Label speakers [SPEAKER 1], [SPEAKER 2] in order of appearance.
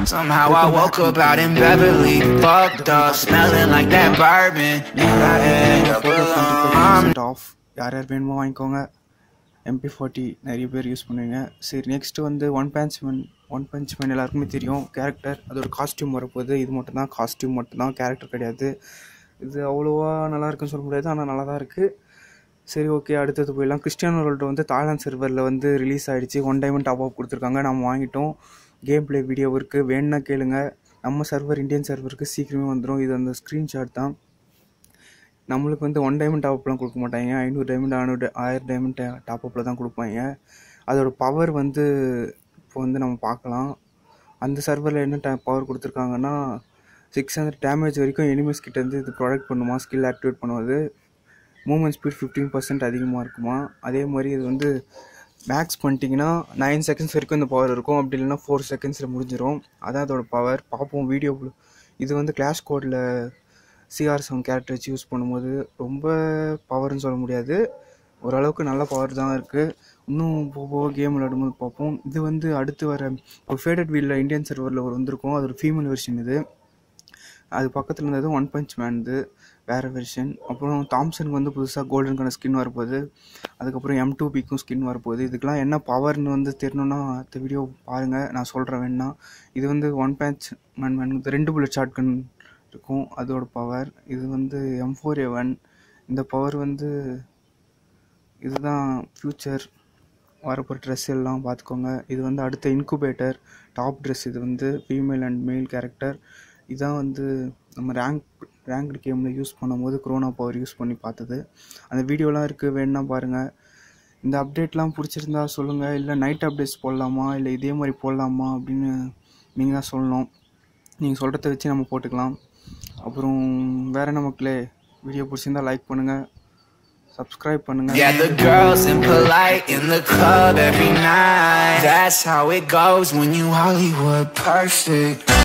[SPEAKER 1] Somehow I woke up out in Beverly, fucked up, smelling like that bourbon. And I end up alone.
[SPEAKER 2] ஆஃப் யார் யார் வேணுமோ வாங்கிக்கோங்க MP forty நிறைய பேர் யூஸ் பண்ணுவீங்க சரி நெக்ஸ்ட் வந்து one punch man one punch man எல்லாருக்குமே தெரியும் கேரக்டர் அது ஒரு காஸ்டியூம் வரப்போகுது இது மட்டும் தான் காஸ்டியூம் மட்டும் தான் கேரக்டர் கிடையாது இது அவ்வளோவா நல்லா இருக்குன்னு சொல்ல முடியாது ஆனால் நல்லா தான் இருக்குது சரி ஓகே அடுத்தது போயிடலாம் கிறிஸ்டியானோ ரொனால்டோ வந்து தாய்லாந்து சர்வரில் வந்து ரிலீஸ் ஆகிடுச்சு ஒன் டைமண்ட் டாப் அப் கொடுத்துருக்காங்க நம்ம வாங்கிட்டோம் கேம் ப்ளே வீடியோ இருக்குது வேணும்னா கேளுங்க நம்ம சர்வர் இந்தியன் சர்வருக்கு சீக்கிரமே வந்துடும் இது அந்த ஸ்க்ரீன்ஷாட் தான் நம்மளுக்கு வந்து ஒன் டைமண்ட் டாப்லாம் கொடுக்க மாட்டாங்க ஐநூறு டைமண்ட் நானூறு ஆயிரம் டைமண்ட் டாப்அப்பில் தான் கொடுப்பாங்க அதோட பவர் வந்து இப்போ வந்து நம்ம பார்க்கலாம் அந்த சர்வரில் என்ன டை பவர் கொடுத்துருக்காங்கன்னா சிக்ஸ் ஹண்ட்ரட் டேமேஜ் வரைக்கும் எனிமீஸ் கிட்டேருந்து இது ப்ரொடக்ட் பண்ணுமா ஸ்கில் ஆக்டிவேட் பண்ணுவது மூமெண்ட் ஸ்பீட் ஃபிஃப்டீன் பர்சன்ட் அதிகமாக இருக்குமா அதே மாதிரி இது வந்து மேக்ஸ் பண்ணிட்டீங்கன்னா நைன் செகண்ட்ஸ் வரைக்கும் இந்த பவர் இருக்கும் அப்படி இல்லைன்னா ஃபோர் செகண்ட்ஸில் முடிஞ்சிடும் அதான் அதோட பவர் பார்ப்போம் வீடியோ இது வந்து கிளாஷ் கோடில் சிஆர் செவன் கேரக்டர் வச்சு யூஸ் பண்ணும்போது ரொம்ப பவர்னு சொல்ல முடியாது ஓரளவுக்கு நல்ல பவர் தான் இருக்குது இன்னும் போக போக கேம் விளையாடும்போது பார்ப்போம் இது வந்து அடுத்து வர ஒரு ஃபேடட் வீலில் இந்தியன் சர்வரில் ஒரு வந்திருக்கும் அது ஒரு ஃபீமேல் வெர்ஷன் இது அது பக்கத்தில் இருந்தது ஒன் பஞ்ச் மேன் இது வேறு வெர்ஷன் அப்புறம் தாம்சனுக்கு வந்து புதுசாக கோல்டன் கலர் ஸ்கின் வரப்போகுது அதுக்கப்புறம் எம் டூ பிக்கும் ஸ்கின் வரப்போகுது இதுக்கெலாம் என்ன பவர்னு வந்து தெரியணுன்னா அடுத்த வீடியோ பாருங்கள் நான் சொல்கிறேன் வேணா இது வந்து ஒன் பஞ்ச் மேன் மேன் ரெண்டு புல்லட் ஷார்ட் கன் இருக்கும் அதோட பவர் இது வந்து எம் ஃபோர் எவன் இந்த பவர் வந்து இதுதான் ஃப்யூச்சர் வரப்போகிற ட்ரெஸ் எல்லாம் பார்த்துக்கோங்க இது வந்து அடுத்த இன்குபேட்டர் டாப் ட்ரெஸ் இது வந்து ஃபீமேல் அண்ட் மேல் கேரக்டர் இதான் வந்து நம்ம ரேங்க் ரேங்க்டு கேமில் யூஸ் பண்ணும்போது க்ரோனா பவர் யூஸ் பண்ணி பார்த்தது அந்த வீடியோலாம் இருக்குது வேணுன்னா பாருங்கள் இந்த அப்டேட்லாம் பிடிச்சிருந்தா சொல்லுங்கள் இல்லை நைட் அப்டேட்ஸ் போடலாமா இல்லை இதே மாதிரி போடலாமா அப்படின்னு நீங்கள் தான் சொல்லணும் நீங்கள் சொல்கிறத வச்சு நம்ம போட்டுக்கலாம் அப்புறம் வேறு என்ன மக்களே வீடியோ பிடிச்சிருந்தா லைக் பண்ணுங்கள் சப்ஸ்கிரைப் பண்ணுங்கள்
[SPEAKER 1] Yeah, the girls impolite in the club every night. That's how it goes when you Hollywood perfect.